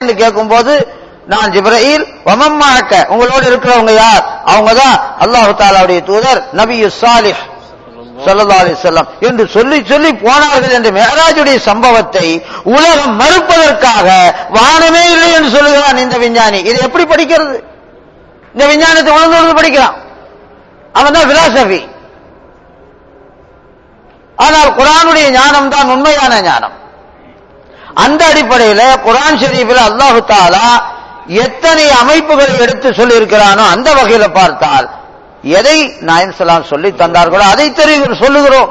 என்று கேட்கும்போது நான் ஜிப்ரீல் வமம்மாக்க உங்களோடு இருக்கிறவங்க யார் அவங்க தான் அல்லாஹு தாலாவுடைய தூதர் நபியு சாலிஹ் ஸல்லல்லாஹு அலைஹி வஸல்லம் என்று சொல்லி சொல்லி போனார்கள் என்ற மேராஜுடைய சம்பவத்தை உலகம் மறுப்பதற்காக வானமே இல்லை என்று சொல்லுகிறான் இந்த விஞ்ஞானி இது எப்படி படிக்கிறது இந்த விஞ்ஞானத்தை உணர்ந்து உணர்ந்து படிக்கிறான் அவன் தான் பிலாசபி ஆனால் குரானுடைய ஞானம் தான் உண்மையான ஞானம் அந்த அடிப்படையில் குரான் ஷரீஃபில் அல்லாஹு தாலா எத்தனை அமைப்புகளை எடுத்து சொல்லி இருக்கிறானோ அந்த வகையில பார்த்தால் எதை நாயம் சலாம் சொல்லி தந்தார்களோ அதை தெரிவு சொல்லுகிறோம்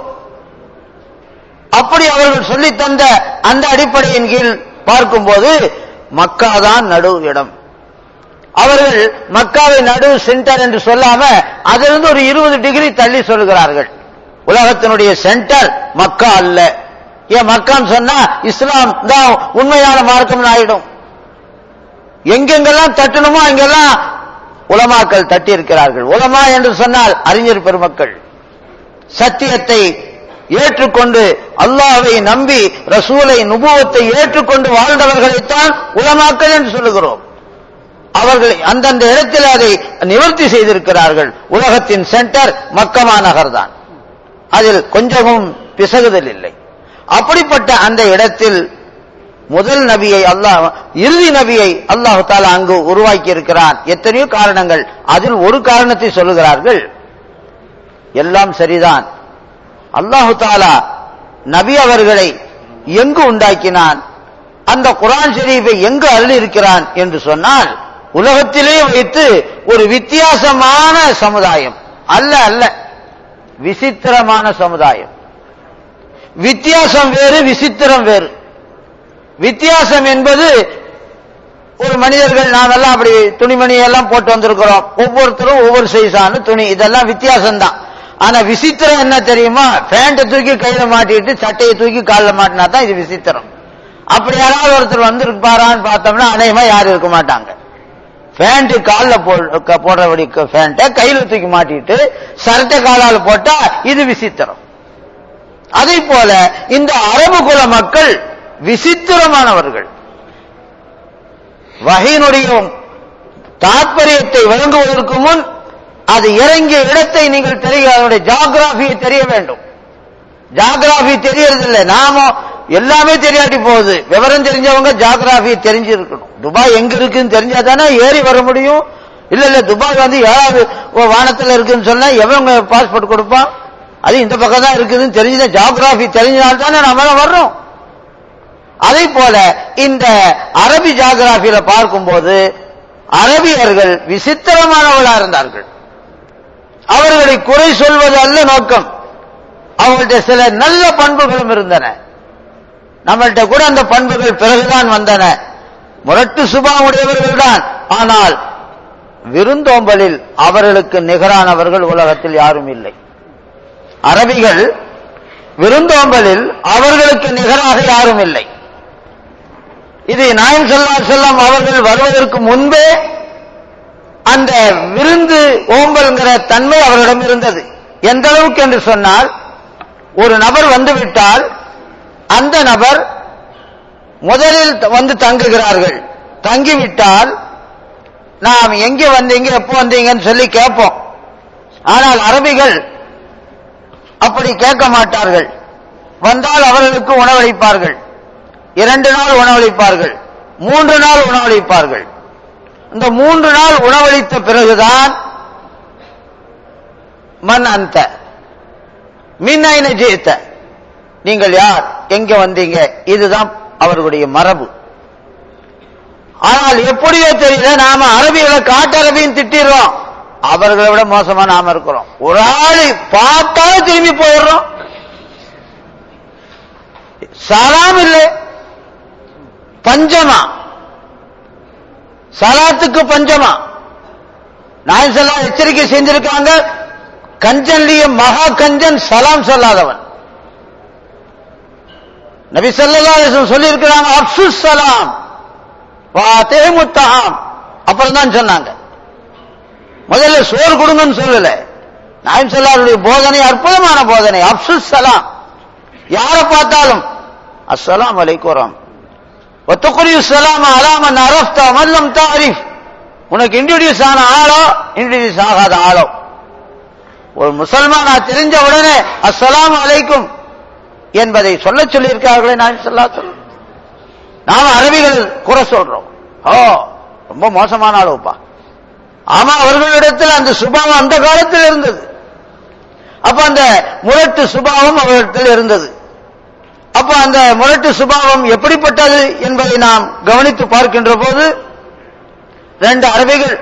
அப்படி அவர்கள் சொல்லி தந்த அந்த அடிப்படையின் கீழ் பார்க்கும்போது மக்கா தான் நடு இடம் அவர்கள் மக்காவை நடு சென்டர் என்று சொல்லாம அதிலிருந்து ஒரு இருபது டிகிரி தள்ளி சொல்லுகிறார்கள் உலகத்தினுடைய சென்டர் மக்கா அல்ல ஏன் மக்கான்னு சொன்னா இஸ்லாம் தான் உண்மையான மார்க்கம் ஆயிடும் எங்கெங்கெல்லாம் தட்டணுமோ அங்கெல்லாம் உலமாக்கள் தட்டி இருக்கிறார்கள் உலமா என்று சொன்னால் அறிஞர் பெருமக்கள் சத்தியத்தை ஏற்றுக்கொண்டு அல்லாஹ்வை நம்பி ரசூலை நுபுவத்தை ஏற்றுக்கொண்டு வாழ்ந்தவர்களைத்தான் உலமாக்கள் என்று சொல்லுகிறோம் அவர்கள் அந்தந்த இடத்தில் அதை நிவர்த்தி செய்திருக்கிறார்கள் உலகத்தின் சென்டர் மக்கமா நகர் தான் அதில் கொஞ்சமும் பிசகுதல் இல்லை அப்படிப்பட்ட அந்த இடத்தில் முதல் நபியை அல்லாஹ் இறுதி நபியை அல்லாஹு தாலா அங்கு உருவாக்கி இருக்கிறான் எத்தனையோ காரணங்கள் அதில் ஒரு காரணத்தை சொல்லுகிறார்கள் எல்லாம் சரிதான் அல்லாஹு தாலா நபி அவர்களை எங்கு உண்டாக்கினான் அந்த குரான் ஷரீஃபை எங்கு அருளி இருக்கிறான் என்று சொன்னால் உலகத்திலே வைத்து ஒரு வித்தியாசமான சமுதாயம் அல்ல அல்ல விசித்திரமான சமுதாயம் வித்தியாசம் வேறு விசித்திரம் வேறு வித்தியாசம் என்பது ஒரு மனிதர்கள் நாமெல்லாம் அப்படி துணிமணி எல்லாம் போட்டு வந்திருக்கிறோம் ஒவ்வொருத்தரும் ஒவ்வொரு சைஸான துணி இதெல்லாம் வித்தியாசம் தான் ஆனா விசித்திரம் என்ன தெரியுமா பேண்ட்டை தூக்கி கையில மாட்டிட்டு சட்டையை தூக்கி காலில் மாட்டினா தான் இது விசித்திரம் அப்படி யாராவது ஒருத்தர் வந்திருப்பாரான்னு பார்த்தோம்னா அநேகமா யாரும் இருக்க மாட்டாங்க பேண்ட் காலில் போடுறபடி பேண்ட்டை கையில தூக்கி மாட்டிட்டு சரட்டை காலால் போட்டா இது விசித்திரம் அதே போல இந்த அரபு குல மக்கள் விசித்திரமானவர்கள் வகையினுடைய தாற்பயத்தை வழங்குவதற்கு முன் அது இறங்கிய இடத்தை நீங்கள் தெரிய அதனுடைய ஜாகிராபியை தெரிய வேண்டும் ஜாகிராபி தெரியறதில்லை நாம எல்லாமே தெரியாட்டி போகுது விவரம் தெரிஞ்சவங்க ஜாகிராபி தெரிஞ்சிருக்கணும் துபாய் எங்க இருக்குன்னு தெரிஞ்சா தானே ஏறி வர முடியும் இல்ல இல்ல துபாய் வந்து ஏழாவது வானத்துல இருக்குன்னு சொன்னா எவங்க பாஸ்போர்ட் கொடுப்பான் அது இந்த பக்கம் தான் இருக்குதுன்னு தெரிஞ்சுதான் ஜாகிராபி தெரிஞ்சனால்தானே நாம வர்றோம் அதே போல இந்த அரபி ஜாகிராபியில பார்க்கும்போது அரபியர்கள் விசித்திரமானவர்களா இருந்தார்கள் அவர்களை குறை சொல்வது அல்ல நோக்கம் அவங்கள்ட்ட சில நல்ல பண்புகளும் இருந்தன நம்மள்கிட்ட கூட அந்த பண்புகள் பிறகுதான் வந்தன முரட்டு சுபாவுடையவர்கள் தான் ஆனால் விருந்தோம்பலில் அவர்களுக்கு நிகரானவர்கள் உலகத்தில் யாரும் இல்லை அரபிகள் விருந்தோம்பலில் அவர்களுக்கு நிகராக யாரும் இல்லை இது நாயம் சொல்லா செல்லம் அவர்கள் வருவதற்கு முன்பே அந்த விருந்து ஓம்பல்ங்கிற தன்மை அவரிடம் இருந்தது எந்த அளவுக்கு என்று சொன்னால் ஒரு நபர் வந்துவிட்டால் அந்த நபர் முதலில் வந்து தங்குகிறார்கள் தங்கிவிட்டால் நாம் எங்கே வந்தீங்க எப்போ வந்தீங்கன்னு சொல்லி கேட்போம் ஆனால் அரபிகள் அப்படி கேட்க மாட்டார்கள் வந்தால் அவர்களுக்கு உணவளிப்பார்கள் இரண்டு நாள் உணவளிப்பார்கள் மூன்று நாள் உணவளிப்பார்கள் இந்த மூன்று நாள் உணவளித்த பிறகுதான் மண் அந்த மின் ஐன ஜெயித்த நீங்கள் யார் எங்க வந்தீங்க இதுதான் அவர்களுடைய மரபு ஆனால் எப்படியோ தெரியல நாம அரபிகளை காட்டரபின்னு திட்டிடுறோம் அவர்களை விட மோசமா நாம இருக்கிறோம் ஒரு ஆளு பார்த்தாலும் திரும்பி போயிடுறோம் சலாம் இல்லை பஞ்சமா சலாத்துக்கு பஞ்சமா நான் சொல்ல எச்சரிக்கை செஞ்சிருக்காங்க கஞ்சன்லிய மகா கஞ்சன் சலாம் சொல்லாதவன் நபி சொல்லா சொல்லி இருக்கிறாங்க அப்சு சலாம் வாத்தே முத்தஹாம் அப்புறம் தான் சொன்னாங்க முதல்ல சோறு கொடுங்கன்னு சொல்லல நாயம் சொல்லாருடைய போதனை அற்புதமான போதனை அப்சு சலாம் யாரை பார்த்தாலும் அஸ்ஸலாம் வலைக்குரம் ஒத்துக்குரிய சலாம் அலாமன் அரஃப்தா மல்லம் தாரிஃப் உனக்கு இன்ட்ரோடியூஸ் ஆன ஆளோ இன்ட்ரோடியூஸ் ஆகாத ஆளோ ஒரு முசல்மானா தெரிஞ்ச உடனே அஸ்ஸலாமு அலைக்கும் என்பதை சொல்ல சொல்லியிருக்கார்களே நான் சொல்லா சொல்ல நாம அரபிகள் குறை சொல்றோம் ஓ ரொம்ப மோசமான ஆளுப்பா ஆமா அவர்களிடத்தில் அந்த சுபாவம் அந்த காலத்தில் இருந்தது அப்ப அந்த முரட்டு சுபாவம் அவரிடத்தில் இருந்தது அப்ப அந்த முரட்டு சுபாவம் எப்படிப்பட்டது என்பதை நாம் கவனித்து பார்க்கின்ற போது ரெண்டு அரபிகள்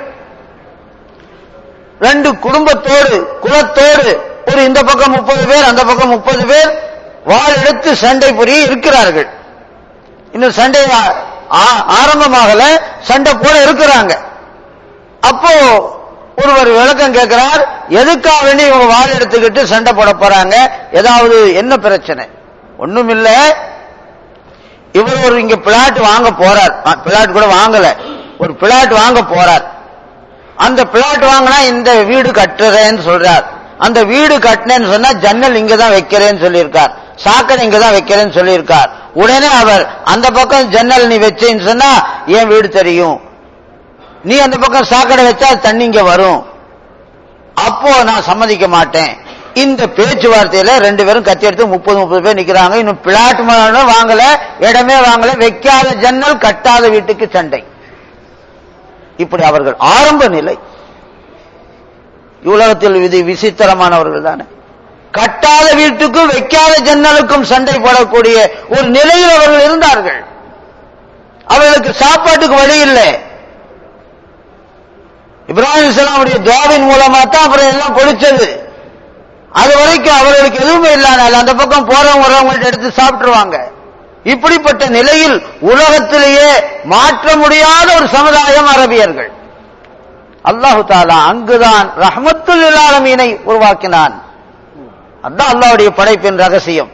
ரெண்டு குடும்பத்தோடு குலத்தோடு ஒரு இந்த பக்கம் முப்பது பேர் அந்த பக்கம் முப்பது பேர் வாள் எடுத்து சண்டை புரிய இருக்கிறார்கள் இன்னும் சண்டை ஆ- ஆ- ஆரம்பமாகல சண்டை போல இருக்கிறாங்க அப்போ ஒருவர் விளக்கம் கேட்கிறார் எதுக்காக வேண்டி இவங்க வாள் எடுத்துக்கிட்டு சண்டை போட போறாங்க ஏதாவது என்ன பிரச்சனை ஒண்ணுமில்ல இவர் ஒரு இங்க பிளாட் வாங்க போறார் பிளாட் கூட வாங்கல ஒரு பிளாட் வாங்க போறார் அந்த பிளாட் வாங்கினா இந்த வீடு கட்டுறேன்னு சொல்றார் அந்த வீடு கட்டினேன்னு சொன்னா ஜன்னல் இங்க தான் வைக்கிறேன்னு சொல்லியிருக்கார் சாக்கடை இங்க தான் வைக்கிறேன்னு சொல்லியிருக்கார் உடனே அவர் அந்த பக்கம் ஜன்னல் நீ வச்சேன்னு சொன்னா என் வீடு தெரியும் நீ அந்த பக்கம் சாக்கடை வச்சா தண்ணி இங்க வரும் அப்போ நான் சம்மதிக்க மாட்டேன் இந்த பேச்சுவார்த்தையில ரெண்டு பேரும் கத்தி எடுத்து முப்பது முப்பது பேர் நிக்கிறாங்க இன்னும் பிளாட் வாங்கல இடமே வாங்கல வைக்காத ஜன்னல் கட்டாத வீட்டுக்கு சண்டை இப்படி அவர்கள் ஆரம்ப நிலை உலகத்தில் இது விசித்திரமானவர்கள் தானே கட்டாத வீட்டுக்கும் வைக்காத ஜன்னலுக்கும் சண்டை போடக்கூடிய ஒரு நிலையில் அவர்கள் இருந்தார்கள் அவர்களுக்கு சாப்பாட்டுக்கு வழி இல்லை இப்ராஹிம் இஸ்லாமுடைய துவாவின் மூலமா தான் அப்புறம் எல்லாம் கொடுத்தது அது வரைக்கும் அவர்களுக்கு எதுவுமே இல்லாமல் அந்த பக்கம் போறவங்க வரவங்கள்ட்ட எடுத்து சாப்பிட்டுருவாங்க இப்படிப்பட்ட நிலையில் உலகத்திலேயே மாற்ற முடியாத ஒரு சமுதாயம் அரபியர்கள் அல்லாஹு தாலா அங்குதான் ரஹமத்துல் ஆலமீனை உருவாக்கினான் அதான் அல்லாஹ்வுடைய படைப்பின் ரகசியம்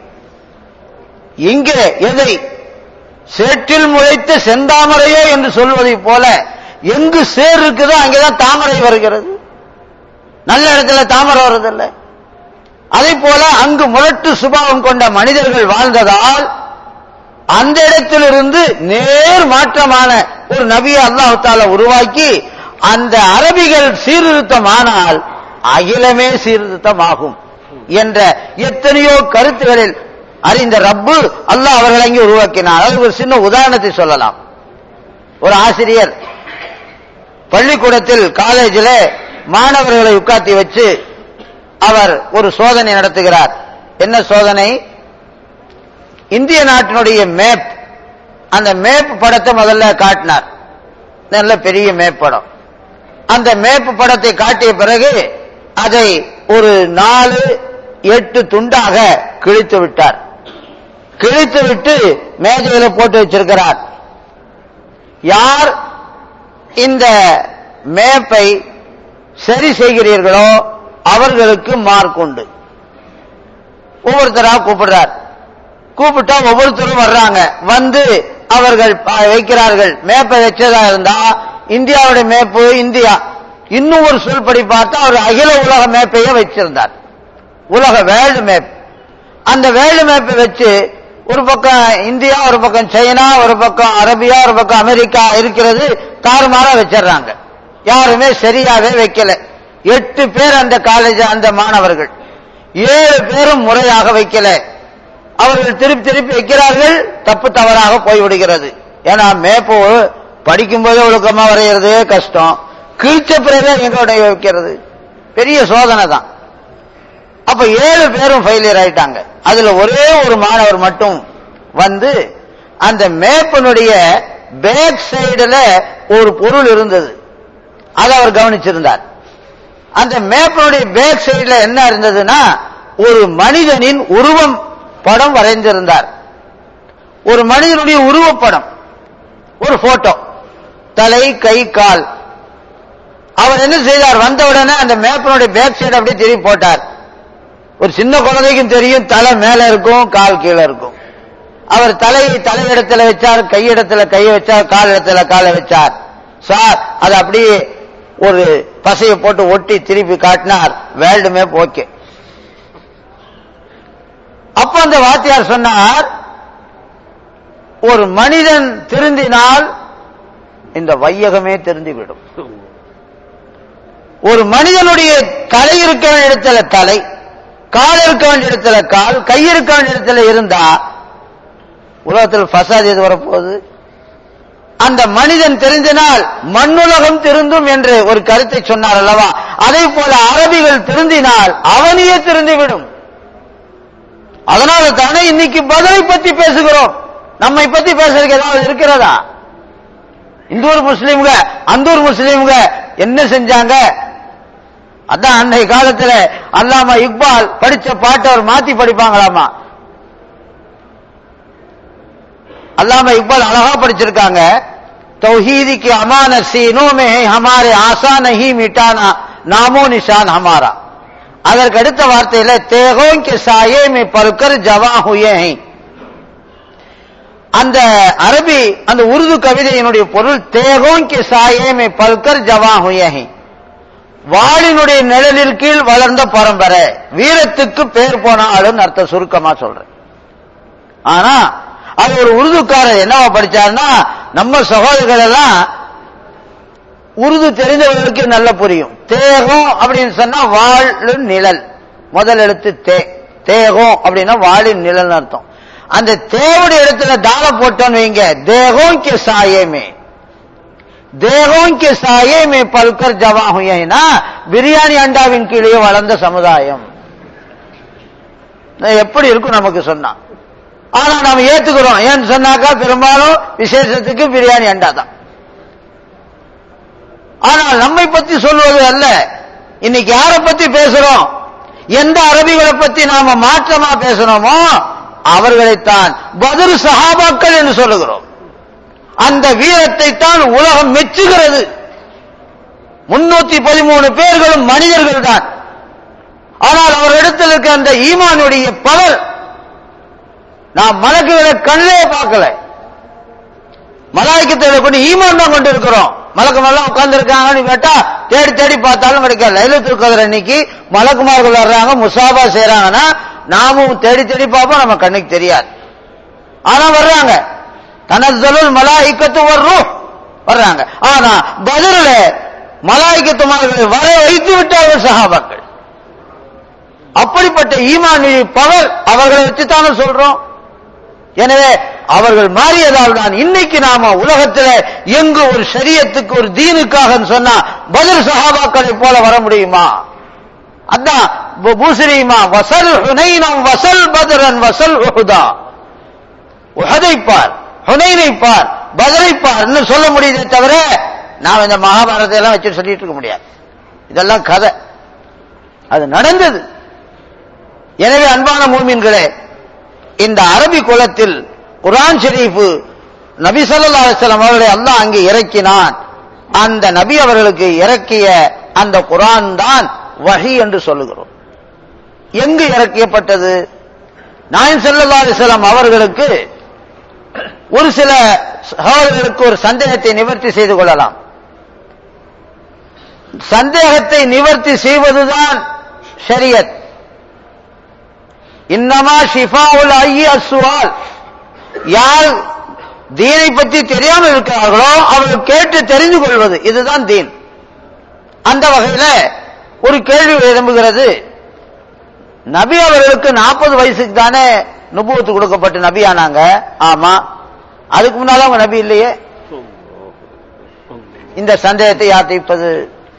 இங்கே எதை சேற்றில் முளைத்த செந்தாமரையோ என்று சொல்வதைப் போல எங்கு சேர் இருக்குதோ அங்கேதான் தாமரை வருகிறது நல்ல இடத்துல தாமரை வருதில்ல அதே போல அங்கு முரட்டு சுபாவம் கொண்ட மனிதர்கள் வாழ்ந்ததால் அந்த இடத்திலிருந்து நேர் மாற்றமான ஒரு நபியை அல்லாஹு தாலா உருவாக்கி அந்த அரபிகள் சீர்திருத்தமானால் அகிலமே சீர்திருத்தமாகும் என்ற எத்தனையோ கருத்துகளில் அறிந்த ரப்பு அல்லாஹ் அவர்களை அங்கே உருவாக்கினார் அது ஒரு சின்ன உதாரணத்தை சொல்லலாம் ஒரு ஆசிரியர் பள்ளிக்கூடத்தில் காலேஜில் மாணவர்களை உட்காத்தி வச்சு அவர் ஒரு சோதனை நடத்துகிறார் என்ன சோதனை இந்திய நாட்டினுடைய மேப் அந்த மேப் படத்தை முதல்ல காட்டினார் நல்ல பெரிய மேப் படம் அந்த மேப் படத்தை காட்டிய பிறகு அதை ஒரு நாலு எட்டு துண்டாக கிழித்து விட்டார் கிழித்து விட்டு மேஜையில போட்டு வச்சிருக்கிறார் யார் இந்த மேப்பை சரி செய்கிறீர்களோ அவர்களுக்கு மார்க் உண்டு ஒவ்வொருத்தரா கூப்பிடுறார் கூப்பிட்டா ஒவ்வொருத்தரும் வர்றாங்க வந்து அவர்கள் ப- வைக்கிறார்கள் மேப்பை வச்சதா இருந்தா இந்தியாவுடைய மேப்பு இந்தியா இன்னும் ஒரு சொல்படி பார்த்தா அவர் அகில உலக மேப்பையே வச்சிருந்தார் உலக வேர்ல்டு மேப் அந்த வேர்ல்டு மேப்பை வச்சு ஒரு பக்கம் இந்தியா ஒரு பக்கம் சைனா ஒரு பக்கம் அரபியா ஒரு பக்கம் அமெரிக்கா இருக்கிறது தாறுமாறா வச்சிடுறாங்க யாருமே சரியாவே வைக்கல எட்டு பேர் அந்த காலேஜ் அந்த மாணவர்கள் ஏழு பேரும் முறையாக வைக்கல அவர்கள் திருப்பி திருப்பி வைக்கிறார்கள் தப்பு தவறாக போய்விடுகிறது ஏன்னா மேப்பு படிக்கும்போது ஒழுக்கமா வரைகிறது கஷ்டம் கிழிச்ச பிறகு எங்களுடைய வைக்கிறது பெரிய சோதனை தான் அப்ப ஏழு பேரும் ஃபெயிலியர் ஆயிட்டாங்க அதுல ஒரே ஒரு மாணவர் மட்டும் வந்து அந்த மேப்பினுடைய பேக் சைடுல ஒரு பொருள் இருந்தது அதை அவர் கவனிச்சிருந்தார் அந்த மேப்பினுடைய பேக் சைடுல என்ன இருந்ததுன்னா ஒரு மனிதனின் உருவம் படம் வரைந்திருந்தார் ஒரு மனிதனுடைய உருவப்படம் ஒரு போட்டோ தலை கை கால் அவர் என்ன செய்தார் வந்த உடனே அந்த மேப்பினுடைய பேக் சைடு அப்படியே திருப்பி போட்டார் ஒரு சின்ன குழந்தைக்கும் தெரியும் தலை மேல இருக்கும் கால் கீழே இருக்கும் அவர் தலையை தலை இடத்துல வச்சார் கை இடத்துல கையை வச்சார் கால் இடத்துல காலை வச்சார் சார் அது அப்படியே ஒரு பசையை போட்டு ஒட்டி திருப்பி காட்டினார் வேர்ல்டு மேப் ஓகே அப்ப அந்த வாத்தியார் சொன்னார் ஒரு மனிதன் திருந்தினால் இந்த வையகமே திருந்திவிடும் ஒரு மனிதனுடைய தலை இருக்க வேண்டிய இடத்துல தலை கால் இருக்க வேண்டிய இடத்துல கால் கை இருக்க வேண்டிய இடத்துல இருந்தா உலகத்தில் ஃபசாத் எது வரப்போகுது அந்த மனிதன் தெரிந்தினால் மண்ணுலகம் திருந்தும் என்று ஒரு கருத்தை சொன்னார் அல்லவா அதே போல அரபிகள் திருந்தினால் அவனியே திருந்திவிடும் அதனால தானே இன்னைக்கு பதிலை பத்தி பேசுகிறோம் நம்மை பத்தி பேசுறதுக்கு ஏதாவது இருக்கிறதா இந்தூர் முஸ்லீம்க அந்தூர் முஸ்லீம்க என்ன செஞ்சாங்க அதான் அன்னை காலத்துல அல்லாமா இக்பால் படிச்ச பாட்டை அவர் மாத்தி படிப்பாங்களாமா அல்லாமா இக்பால் அழகா படிச்சிருக்காங்க तौहीदी की अमानत सीनों में है हमारे आशा नहीं मिटाना नामो निशान हमारा அதற்கு அடுத்த வார்த்தையில தேகோं के साये में पलकर जवा हुए हैं அந்த அரபி அந்த உருது கவிதையினுடைய பொருள் தேகோं के साये में पलकर जवा हुए हैं வாளினுடைய நிழலில் கீழ் வளர்ந்த பரம்பரை வீரத்துக்கு பேர் போன ஆளுன்னு அர்த்தம் சுருக்கமா சொல்றேன் ஆனா அது ஒரு உருதுக்காரர் என்னவா படிச்சாருன்னா நம்ம சகோதரர்கள் எல்லாம் உருது தெரிந்தவர்களுக்கு நல்ல புரியும் தேகம் அப்படின்னு சொன்னா வாழ் நிழல் முதல் எழுத்து தே தேகம் அப்படின்னா வாளின் நிழல் அர்த்தம் அந்த தேவுடைய இடத்துல தாள போட்டோன்னு வைங்க தேகம் கே சாயமே தேகம் கே சாயமே பல்கர் ஜவா ஹுயனா பிரியாணி அண்டாவின் கீழே வளர்ந்த சமுதாயம் எப்படி இருக்கும் நமக்கு சொன்னா ஆனா நாம ஏத்துக்கிறோம் ஏன்னு சொன்னாக்கா பெரும்பாலும் விசேஷத்துக்கு பிரியாணி அண்டா தான் ஆனால் நம்மை பத்தி சொல்வது அல்ல இன்னைக்கு யாரை பத்தி பேசுறோம் எந்த அரபிகளை பத்தி நாம மாற்றமா பேசுறோமோ அவர்களைத்தான் பதில் சஹாபாக்கள் என்று சொல்லுகிறோம் அந்த வீரத்தை தான் உலகம் மெச்சுகிறது முன்னூத்தி பதிமூணு பேர்களும் மனிதர்கள் தான் ஆனால் அவரிடத்தில் இருக்க அந்த ஈமானுடைய பவர் நாம் மலக்குகளை கண்ணே பார்க்கல மலாய்க்கத்தை கொண்டு ஈமான் தான் கொண்டு இருக்கிறோம் மலக்குமாரெல்லாம் உட்கார்ந்து இருக்காங்கன்னு கேட்டா தேடி தேடி பார்த்தாலும் கிடைக்காது லைலத்துல் கதர் அன்னைக்கு மலக்குமார்கள் வர்றாங்க முசாபா செய்யறாங்கன்னா நாமும் தேடி தேடி பார்ப்போம் நம்ம கண்ணுக்கு தெரியாது ஆனா வர்றாங்க தனது மலாய்க்கத்து வர்றோம் வர்றாங்க ஆனா பதில மலாய்க்கத்துமார்களை வர வைத்து விட்டார்கள் சகாபாக்கள் அப்படிப்பட்ட ஈமான் பவர் அவர்களை வச்சுத்தானே சொல்றோம் எனவே அவர்கள் மாறியதால் தான் இன்னைக்கு நாம உலகத்தில் எங்கு ஒரு சரியத்துக்கு ஒரு தீனுக்காக சொன்னா பதில் சகாபாக்களை போல வர முடியுமா அதான் பூசரியுமா வசல் ஹுனைனம் வசல் பதரன் வசல் உஹுதா உஹதைப்பார் ஹுனைனைப்பார் பதிலைப்பார் சொல்ல முடியுதே தவிர நாம் இந்த மகாபாரதத்தை எல்லாம் வச்சு சொல்லிட்டு இருக்க முடியாது இதெல்லாம் கதை அது நடந்தது எனவே அன்பான மூமின்களே இந்த அரபி குலத்தில் குரான் ஷெரீஃபு நபி சல்லா அலிஸ்லாம் அவர்களை அல்லாஹ் அங்கே இறக்கினான் அந்த நபி அவர்களுக்கு இறக்கிய அந்த குரான் தான் வஹி என்று சொல்லுகிறோம் எங்கு இறக்கியப்பட்டது நாயம் சல்லா அலிஸ்லாம் அவர்களுக்கு ஒரு சில சகோதரர்களுக்கு ஒரு சந்தேகத்தை நிவர்த்தி செய்து கொள்ளலாம் சந்தேகத்தை நிவர்த்தி செய்வதுதான் ஷரியத் இன்னமா ஷிஃபாவுல் ஐய அசுவால் யார் தீனை பற்றி தெரியாமல் இருக்கிறார்களோ அவர்கள் கேட்டு தெரிந்து கொள்வது இதுதான் தீன் அந்த வகையில ஒரு கேள்வி எழும்புகிறது நபி அவர்களுக்கு நாற்பது வயசுக்கு தானே நுபுவத்து கொடுக்கப்பட்டு நபி ஆனாங்க ஆமா அதுக்கு முன்னால அவங்க நபி இல்லையே இந்த சந்தேகத்தை யார் தீர்ப்பது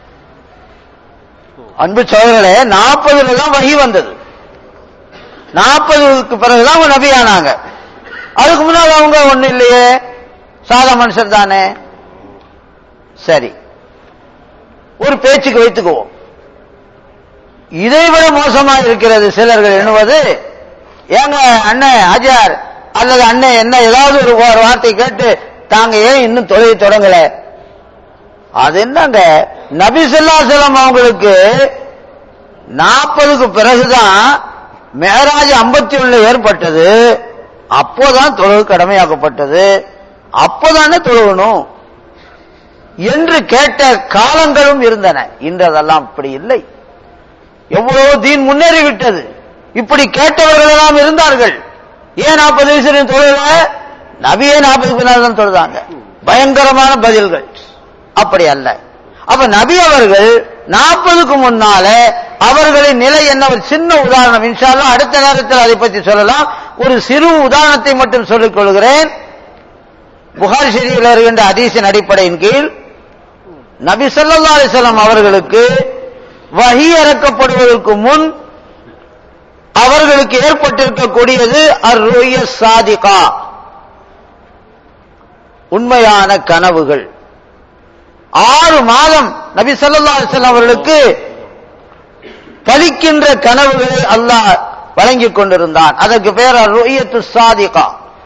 அன்பு சோதர்களே நாற்பதுல தான் வகி வந்தது நாற்பதுக்கு பிறகுதான் அவங்க நபி ஆனாங்க அதுக்கு முன்னால் அவங்க ஒண்ணு இல்லையே சாதா மனுஷர் தானே சரி ஒரு பேச்சுக்கு வைத்துக்குவோம் இதை விட மோசமா இருக்கிறது சிலர்கள் எண்ணுவது ஏங்க அண்ணன் ஆஜார் அல்லது அண்ணன் என்ன ஏதாவது ஒரு ஒரு வார்த்தை கேட்டு தாங்க ஏன் இன்னும் தொழிலை தொடங்கல அது என்னங்க நபி செல்லம் அவங்களுக்கு நாற்பதுக்கு பிறகுதான் மேராஜ் ஐம்பத்தி ஒண்ணுல ஏற்பட்டது அப்போதான் தொழுகு கடமையாக்கப்பட்டது அப்போதானே தொழுகணும் என்று கேட்ட காலங்களும் இருந்தன இன்று அதெல்லாம் அப்படி இல்லை எவ்வளவு தீன் முன்னேறிவிட்டது இப்படி கேட்டவர்கள் எல்லாம் இருந்தார்கள் ஏன் நாற்பது வயசு தொழில நபியே நாற்பதுக்கு பின்னால் தான் தொழுதாங்க பயங்கரமான பதில்கள் அப்படி அல்ல அப்ப நபி அவர்கள் நாற்பதுக்கு முன்னால அவர்களின் நிலை என்ன ஒரு சின்ன உதாரணம் இன்ஷால்லா அடுத்த நேரத்தில் அதை பற்றி சொல்லலாம் ஒரு சிறு உதாரணத்தை மட்டும் சொல்லிக் கொள்கிறேன் புகார் ஷெரீஃபில் இருக்கின்ற ஹதீஸின் அடிப்படையின் கீழ் நபி ஸல்லல்லாஹு அலைஹி வஸல்லம் அவர்களுக்கு வஹி இறக்கப்படுவதற்கு முன் அவர்களுக்கு ஏற்பட்டிருக்கக்கூடியது அர்-ருய சாதிகா உண்மையான கனவுகள் ஆறு மாதம் நபி ஸல்லல்லாஹு அலைஹி வஸல்லம் அவர்களுக்கு பலிக்கின்ற கனவுகளை அல்லாஹ் வழங்கிக் கொண்டிருந்தான் அதற்கு பேர் ருயத்து சாதிகா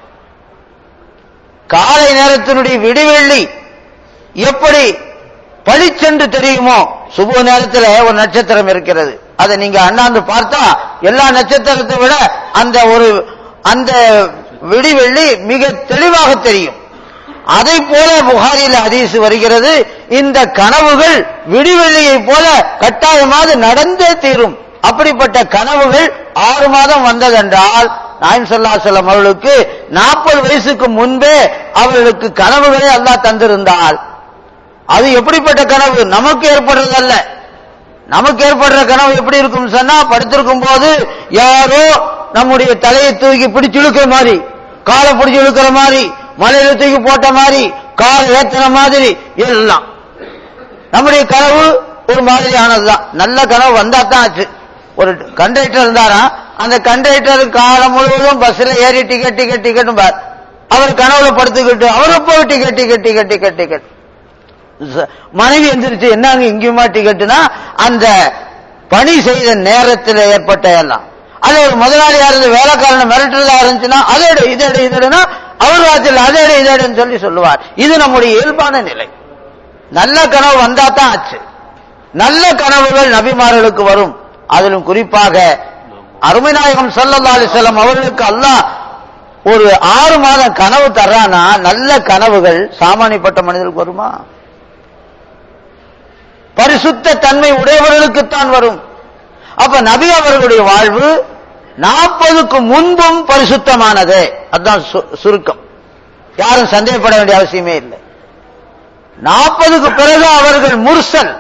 காலை நேரத்தினுடைய விடிவெள்ளி எப்படி பளிச்சென்று தெரியுமோ சுப நேரத்தில் ஒரு நட்சத்திரம் இருக்கிறது அதை நீங்க அண்ணாந்து பார்த்தா எல்லா நட்சத்திரத்தை விட அந்த ஒரு அந்த விடிவெள்ளி மிக தெளிவாக தெரியும் அதை போல புகாரில் ஹதீஸ் வருகிறது இந்த கனவுகள் விடிவெள்ளியை போல கட்டாயமாக நடந்தே தீரும் அப்படிப்பட்ட கனவுகள் ஆறு மாதம் வந்ததென்றால் நாயம் சொல்லா செல்லம் அவர்களுக்கு நாற்பது வயசுக்கு முன்பே அவர்களுக்கு கனவுகளை அல்லாஹ் தந்திருந்தால் அது எப்படிப்பட்ட கனவு நமக்கு ஏற்படுறதல்ல நமக்கு ஏற்படுற கனவு எப்படி இருக்கும் சொன்னா படுத்திருக்கும் போது யாரோ நம்முடைய தலையை தூக்கி பிடிச்சு இழுக்கிற மாதிரி காலை பிடிச்சு இழுக்கிற மாதிரி மலையில தூக்கி போட்ட மாதிரி காலை ஏத்துன மாதிரி எல்லாம் நம்முடைய கனவு ஒரு மாதிரியானதுதான் நல்ல கனவு வந்தா தான் ஆச்சு ஒரு கண்டக்டர் இருந்தாரா அந்த கண்டக்டர் காலம் முழுவதும் பஸ்ல ஏறி டிக்கெட் டிக்கெட் டிக்கெட் பார் அவர் கனவுல படுத்துக்கிட்டு அவரை போய் ticket ticket ticket ticket ticket மனைவி எந்திரிச்சு என்னங்க இங்கேயுமா டிக்கெட்டுனா அந்த பணி செய்த நேரத்தில் ஏற்பட்ட எல்லாம் அது ஒரு முதலாளியா இருந்து வேலைக்காரனை மிரட்டுறதா இருந்துச்சுன்னா அதோட இதோட இதோடனா அவர் வாசல் அதோட இதோடன்னு சொல்லி சொல்லுவார் இது நம்முடைய இயல்பான நிலை நல்ல கனவு வந்தா தான் ஆச்சு நல்ல கனவுகள் நபிமார்களுக்கு வரும் அதிலும் குறிப்பாக அருமைநாயகம் சல்லல்லா அலிசல்லம் அவர்களுக்கு அல்லாஹ் ஒரு ஆறு மாதம் கனவு தர்றானா நல்ல கனவுகள் சாமானியப்பட்ட மனிதர்களுக்கு வருமா பரிசுத்த தன்மை உடையவர்களுக்குத்தான் வரும் அப்ப நபி அவர்களுடைய வாழ்வு நாற்பதுக்கு முன்பும் பரிசுத்தமானது அதுதான் சுருக்கம் யாரும் சந்தேகப்பட வேண்டிய அவசியமே இல்லை நாற்பதுக்கு பிறகு அவர்கள் முர்சல்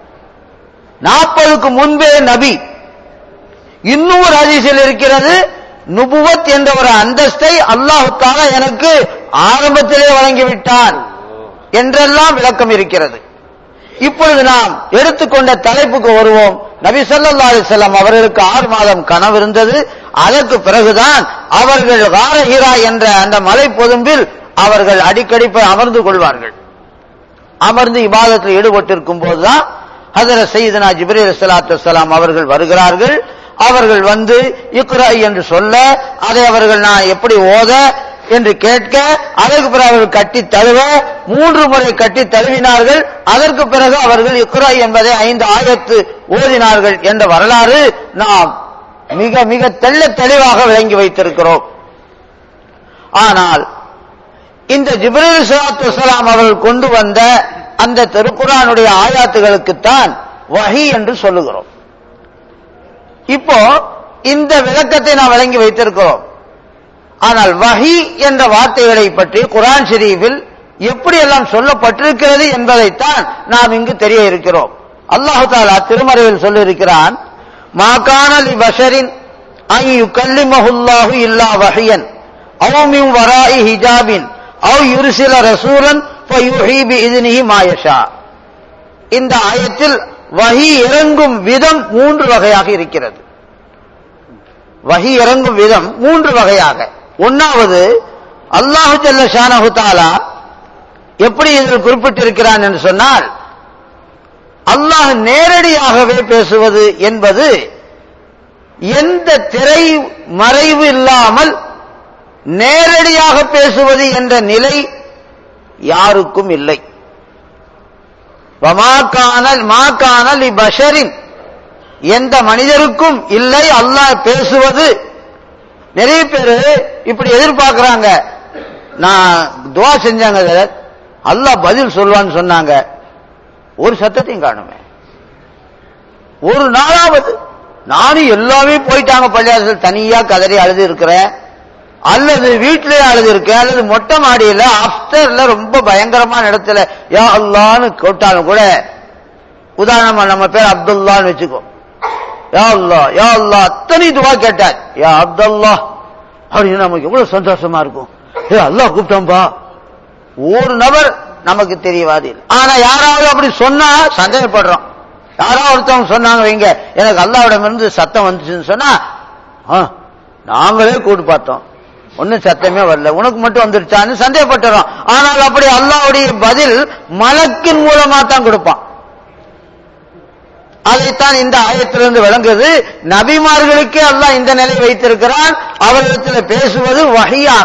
நாற்பதுக்கு முன்பே நபி இன்னும் ஒரு ஹதீஸில் இருக்கிறது நுபுவத் என்ற ஒரு அந்தஸ்தை அல்லாஹு தாலா எனக்கு ஆரம்பத்திலே வழங்கிவிட்டான் என்றெல்லாம் விளக்கம் இருக்கிறது இப்பொழுது நாம் எடுத்துக்கொண்ட தலைப்புக்கு வருவோம் நபி சொல்லா அலிசல்லாம் அவர்களுக்கு ஆறு மாதம் கனவு இருந்தது அதற்கு பிறகுதான் அவர்கள் காரஹீரா என்ற அந்த மலை பொதும்பில் அவர்கள் அடிக்கடி போய் அமர்ந்து கொள்வார்கள் அமர்ந்து இபாதத்தில் ஈடுபட்டிருக்கும் போதுதான் ஹதர சையதனா ஜிப்ரீல் சலாத்து வலாம் அவர்கள் வருகிறார்கள் அவர்கள் வந்து இக்ரா என்று சொல்ல அதை அவர்கள் நான் எப்படி ஓத என்று கேட்க அதற்கு பிறகு அவர்கள் கட்டி தழுவ மூன்று முறை கட்டி தழுவினார்கள் அதற்கு பிறகு அவர்கள் இக்ரா என்பதை ஐந்து ஆயத்து ஓதினார்கள் என்ற வரலாறு நாம் மிக மிக தெள்ள தெளிவாக விளங்கி வைத்திருக்கிறோம் ஆனால் இந்த ஜிப்ரீல் சலாத்து வலாம் அவர்கள் கொண்டு வந்த அந்த திருக்குறானுடைய ஆயாத்துகளுக்குத்தான் வஹி என்று சொல்லுகிறோம் இப்போ இந்த விளக்கத்தை நாம் விளங்கி வைத்திருக்கிறோம் ஆனால் வஹி என்ற வார்த்தைகளை பற்றி குரான் ஷெரீஃபில் எப்படியெல்லாம் சொல்லப்பட்டிருக்கிறது என்பதைத்தான் நாம் இங்கு தெரிய இருக்கிறோம் அல்லாஹு தாலா திருமறையில் சொல்லியிருக்கிறான் மாகானலி பஷரின் ஐயு கல்லிமஹுல்லாஹு இல்லா வஹியன் அவமின் வராயி ஹிஜாபின் அவ் யுருசில ரசூலன் இதுனிஹி மாயஷா இந்த ஆயத்தில் வஹி இறங்கும் விதம் மூன்று வகையாக இருக்கிறது வஹி இறங்கும் விதம் மூன்று வகையாக ஒன்னாவது அல்லாஹு ஜல்ல ஷானஹு தாலா எப்படி இதில் குறிப்பிட்டிருக்கிறான் என்று சொன்னால் அல்லாஹ் நேரடியாகவே பேசுவது என்பது எந்த திரை மறைவு இல்லாமல் நேரடியாக பேசுவது என்ற நிலை யாருக்கும் இல்லை வமாக்கானல் மாக்கானல் பஷரின் எந்த மனிதருக்கும் இல்லை அல்லாஹ் பேசுவது நிறைய பேர் இப்படி எதிர்பார்க்கிறாங்க நான் துவா செஞ்சாங்க அல்லாஹ் பதில் சொல்வான்னு சொன்னாங்க ஒரு சத்தத்தையும் காணுமே ஒரு நாளாவது நானும் எல்லாமே போயிட்டாங்க பள்ளியாசல் தனியா கதறி அழுது இருக்கிறேன் அல்லது வீட்டிலே அழுது இருக்கு அல்லது மொட்டை மாடியில அப்டர்ல ரொம்ப பயங்கரமான இடத்துல யா அல்லான்னு கேட்டாலும் கூட உதாரணமா நம்ம பேர் அப்துல்லான்னு வச்சுக்கோ யா அல்லா யா அல்லா அத்தனை துவா கேட்டார் யா அப்துல்லா அப்படின்னு நமக்கு எவ்வளவு சந்தோஷமா இருக்கும் ஏ அல்லாஹ் கூப்பிட்டோம்பா ஒரு நபர் நமக்கு தெரியவாது இல்லை ஆனா யாராவது அப்படி சொன்னா சந்தேகப்படுறோம் யாராவது ஒருத்தவங்க சொன்னாங்க வைங்க எனக்கு அல்லாவிடமிருந்து சத்தம் வந்துச்சுன்னு சொன்னா ஆ, நாங்களே கூட்டு பார்த்தோம் ஒன்னும் சத்தமே வரல உனக்கு மட்டும் வந்துருச்சான்னு சந்தேகப்பட்டுறோம் ஆனால் அப்படி அல்லாவுடைய பதில் மலக்கின் மூலமா தான் கொடுப்பான் அதைத்தான் இந்த ஆயத்திலிருந்து விளங்குது நபிமார்களுக்கே அல்லாஹ் இந்த நிலை வைத்திருக்கிறான் அவர்களிடத்தில் பேசுவது வகையாக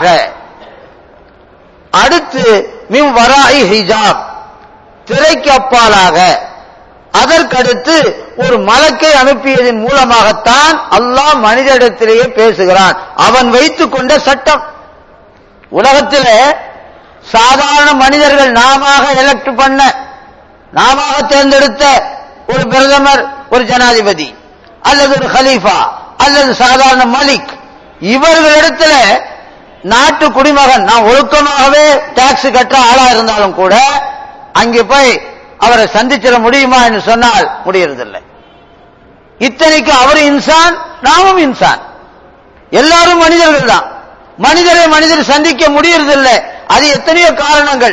அடுத்து மின் வராய் ஹிஜாப் திரைக்கு அப்பாலாக அதற்கடுத்து ஒரு மலக்கை அனுப்பியதன் மூலமாகத்தான் அல்லாஹ் மனிதனிடத்திலேயே பேசுகிறான் அவன் வைத்துக் கொண்ட சட்டம் உலகத்திலே சாதாரண மனிதர்கள் நாம எலக்ட் பண்ண நாம தேர்ந்தெடுத்த ஒரு பிரதமர் ஒரு ஜனாதிபதி அல்லது ஒரு ஹலீஃபா அல்லது சாதாரண மலிக் இவர்களிடத்துல நாட்டு குடிமகன் நான் ஒழுக்கமாகவே டாக்ஸ் கட்டுற ஆளா இருந்தாலும் கூட அங்கே போய் அவரை சந்திச்சிட முடியுமா என்று சொன்னால் முடியறதில்லை இத்தனைக்கு அவர் இன்சான் நாமும் இன்சான் எல்லாரும் மனிதர்கள் தான் மனிதரை மனிதர் சந்திக்க முடியறதில்லை அது எத்தனையோ காரணங்கள்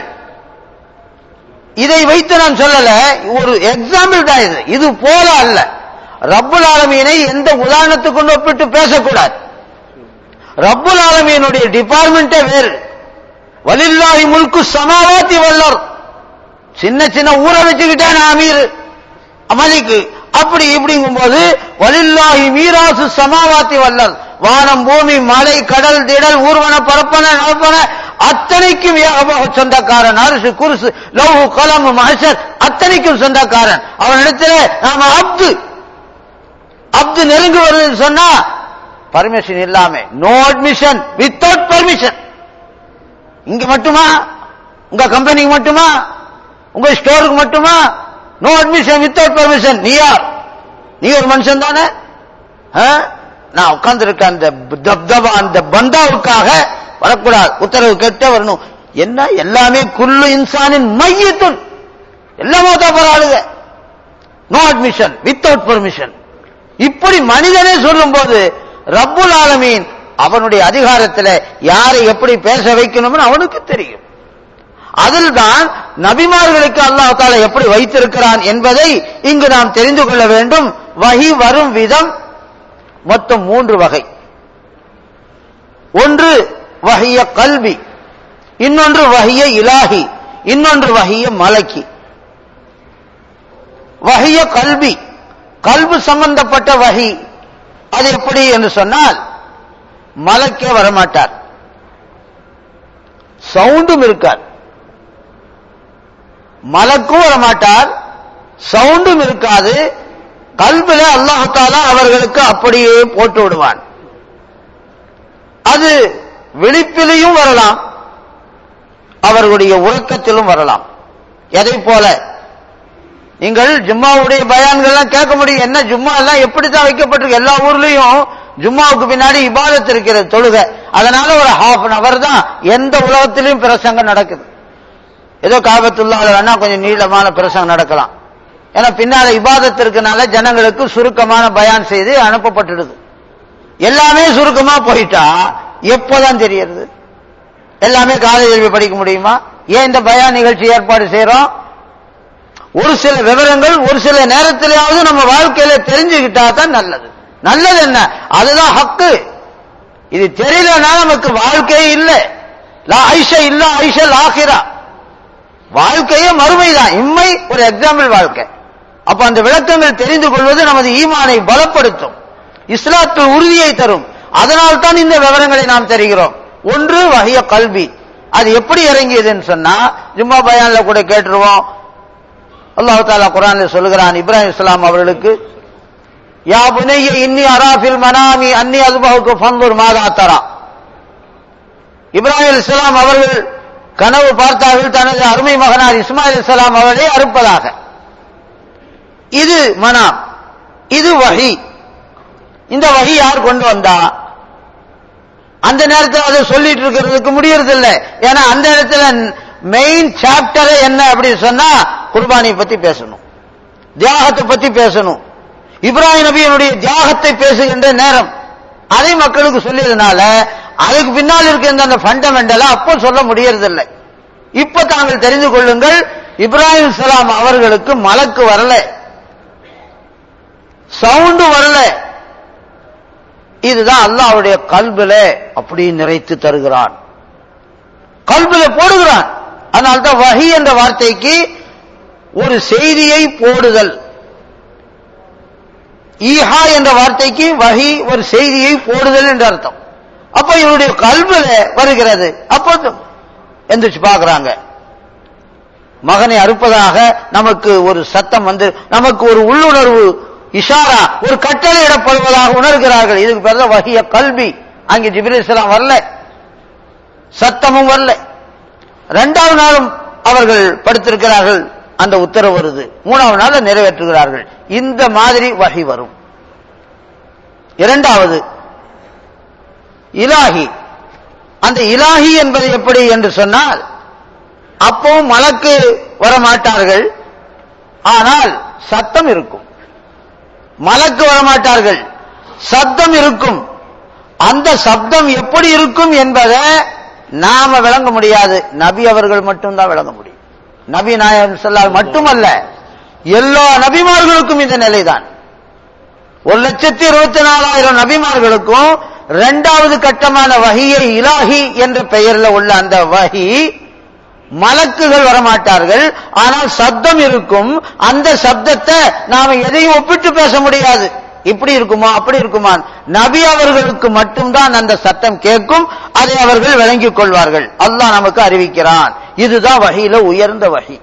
இதை வைத்து நான் சொல்லல ஒரு எக்ஸாம்பிள் தான் இது இது போல அல்ல ரப்புல் ஆலமீனை எந்த உதாரணத்தை கொண்டு ஒப்பிட்டு பேசக்கூடாது ரப்புல் ஆலமீனுடைய டிபார்ட்மெண்டே வேறு வலில்லாஹி முல்கு சமாவாத்தி வல்லர் சின்ன சின்ன ஊரை வச்சுக்கிட்டேன் அமீர் அமலிக்கு அப்படி இப்படிங்கும் போது வலில்லாஹி மீராசு சமாவாத்தி வல்லல் வானம் பூமி மலை கடல் திடல் ஊர்வன பரப்பன நடப்பன அத்தனைக்கும் ஏகமாக சொந்தக்காரன் அரிசு குருசு லவ்ஹு கலம் மகசர் அத்தனைக்கும் சொந்தக்காரன் அவனிடத்துல நாம அப்து அப்து நெருங்குவதுன்னு சொன்னா பர்மிஷன் இல்லாம நோ அட்மிஷன் வித்தவுட் பர்மிஷன் இங்க மட்டுமா உங்க கம்பெனிக்கு மட்டுமா உங்க ஸ்டோருக்கு மட்டுமா நோ அட்மிஷன் வித்தவுட் பர்மிஷன் நீ யார் நீ ஒரு மனுஷன் தானே ஆ? நான் உட்கார்ந்துருக்க அந்த தப்தபா அந்த பந்தாவுக்காக வரக்கூடாது உத்தரவு கேட்டே வரணும் என்ன எல்லாமே குல்லு இன்சானின் மையத்துன் எல்லாமே தான் ஆளுங்க நோ அட்மிஷன் வித்தவுட் பெர்மிஷன் இப்படி மனிதனே சொல்லும் போது ரப்புல் ஆலமீன் அவனுடைய அதிகாரத்துல யாரை எப்படி பேச வைக்கணும்னு அவனுக்கு தெரியும் அதில்தான் நபிமார்களுக்கு அல்லாஹ் தாலா எப்படி வைத்திருக்கிறான் என்பதை இங்கு நாம் தெரிந்து கொள்ள வேண்டும் வகி வரும் விதம் மொத்தம் மூன்று வகை ஒன்று வகிய கல்வி இன்னொன்று வகிய இலாஹி இன்னொன்று வகிய மலக்கி வகிய கல்வி கல்வி சம்பந்தப்பட்ட வகி அது எப்படி என்று சொன்னால் மலக்கே வரமாட்டார் சவுண்டும் இருக்கார் மலக்கும் வரமாட்டார் சவுண்டும் இருக்காது கல்வில அல்லாஹாலா அவர்களுக்கு அப்படியே போட்டு விடுவான் அது விழிப்பிலையும் வரலாம் அவர்களுடைய உறக்கத்திலும் வரலாம் எதை போல நீங்கள் ஜும்மாவுடைய பயான்கள்லாம் கேட்க முடியும் என்ன ஜும்மா எல்லாம் எப்படித்தான் வைக்கப்பட்டிருக்கு எல்லா ஊர்லயும் ஜும்மாவுக்கு பின்னாடி இபாதத் இருக்கிறது தொழுகை அதனால ஒரு ஹாஃப் அன் அவர் தான் எந்த உலகத்திலையும் பிரசங்கம் நடக்குது ஏதோ காபத்துள்ளால வேணா கொஞ்சம் நீளமான பிரசங்கம் நடக்கலாம் ஏன்னா பின்னால இபாதத் இருக்கனால ஜனங்களுக்கு சுருக்கமான பயான் செய்து அனுப்பப்பட்டுடுது எல்லாமே சுருக்கமா போயிட்டா எப்போதான் தெரியறது எல்லாமே காலேஜ் படிக்க முடியுமா ஏன் இந்த பயான் நிகழ்ச்சி ஏற்பாடு செய்யறோம் ஒரு சில விவரங்கள் ஒரு சில நேரத்திலேயாவது நம்ம வாழ்க்கையில தெரிஞ்சுக்கிட்டா தான் நல்லது நல்லது என்ன அதுதான் ஹக்கு இது தெரியலன்னா நமக்கு வாழ்க்கையே இல்லை லா ஐஷா இல்ல ஐஷா லாகிரா வாழ்க்கையே மறுமைதான் இம்மை ஒரு எக்ஸாம்பிள் வாழ்க்கை அப்ப அந்த விளக்கங்கள் தெரிந்து கொள்வது நமது ஈமானை பலப்படுத்தும் இஸ்லாத்தில் உறுதியை தரும் அதனால் தான் இந்த விவரங்களை நாம் தெரிகிறோம் ஒன்று வகைய கல்வி அது எப்படி இறங்கியதுன்னு சொன்னா ஜும்மா பயான்ல கூட கேட்டுருவோம் அல்லாஹ் தாலா குரான்ல சொல்லுகிறான் இப்ராஹிம் இஸ்லாம் அவர்களுக்கு யா புனைய இன்னி அராஃபில் மனாமி அன்னி அதுபாவுக்கு பந்தூர் மாதா தரா இப்ராஹிம் இஸ்லாம் அவர்கள் கனவு பார்த்தார்கள் தனது அருமை மகனார் இஸ்மாயில் இஸ்லாம் அவர்களை அறுப்பதாக இது மனாம் இது வகி இந்த வகி யார் கொண்டு வந்தா அந்த நேரத்தில் அதை சொல்லிட்டு இருக்கிறதுக்கு முடியறது இல்ல ஏன்னா அந்த இடத்துல மெயின் சாப்டரே என்ன அப்படின்னு சொன்னா குர்பானியை பத்தி பேசணும் தியாகத்தை பத்தி பேசணும் இப்ராஹிம் நபியினுடைய தியாகத்தை பேசுகின்ற நேரம் அதை மக்களுக்கு சொல்லியதுனால அதுக்கு பின்னால் இருக்கின்ற அந்த ஃபண்டமெண்டலா அப்போ சொல்ல முடியறதில்லை இப்ப தாங்கள் தெரிந்து கொள்ளுங்கள் இப்ராஹிம் சலாம் அவர்களுக்கு மலக்கு வரல சவுண்டு வரல இதுதான் அல்லாஹ்வுடைய கல்பில அப்படி நிறைத்து தருகிறான் கல்பில போடுகிறான் அதனால்தான் வஹி என்ற வார்த்தைக்கு ஒரு செய்தியை போடுதல் ஈஹா என்ற வார்த்தைக்கு வஹி ஒரு செய்தியை போடுதல் என்று அர்த்தம் அப்ப இவருடைய கல்வில வருகிறது அப்போ எந்திரிச்சு பார்க்கறாங்க மகனை அறுப்பதாக நமக்கு ஒரு சத்தம் வந்து நமக்கு ஒரு உள்ளுணர்வு இஷாரா ஒரு கட்டளை இடப்படுவதாக உணர்கிறார்கள் இதுக்கு பேர் தான் வகிய கல்வி அங்கே ஜிபிரி இஸ்லாம் வரல சத்தமும் வரல இரண்டாவது நாளும் அவர்கள் படுத்திருக்கிறார்கள் அந்த உத்தரவு வருது மூணாவது நாள் நிறைவேற்றுகிறார்கள் இந்த மாதிரி வகை வரும் இரண்டாவது இலாஹி அந்த இலாஹி என்பது எப்படி என்று சொன்னால் அப்பவும் மலக்கு வரமாட்டார்கள் ஆனால் சத்தம் இருக்கும் மலக்கு வரமாட்டார்கள் சப்தம் இருக்கும் அந்த சப்தம் எப்படி இருக்கும் என்பதை நாம விளங்க முடியாது நபி அவர்கள் மட்டும்தான் விளங்க முடியும் நபி நாயகம் சொல்லால் மட்டுமல்ல எல்லா நபிமார்களுக்கும் இந்த நிலைதான் ஒரு லட்சத்தி இருபத்தி நாலாயிரம் நபிமார்களுக்கும் இரண்டாவது கட்டமான வகியை இலாஹி என்ற பெயர்ல உள்ள அந்த வகி மலக்குகள் வரமாட்டார்கள் ஆனால் சப்தம் இருக்கும் அந்த சப்தத்தை நாம எதையும் ஒப்பிட்டு பேச முடியாது இப்படி இருக்குமா அப்படி இருக்குமா நபி அவர்களுக்கு மட்டும்தான் அந்த சத்தம் கேட்கும் அதை அவர்கள் விளங்கிக் கொள்வார்கள் அல்லாஹ் நமக்கு அறிவிக்கிறான் இதுதான் வகையில உயர்ந்த வகை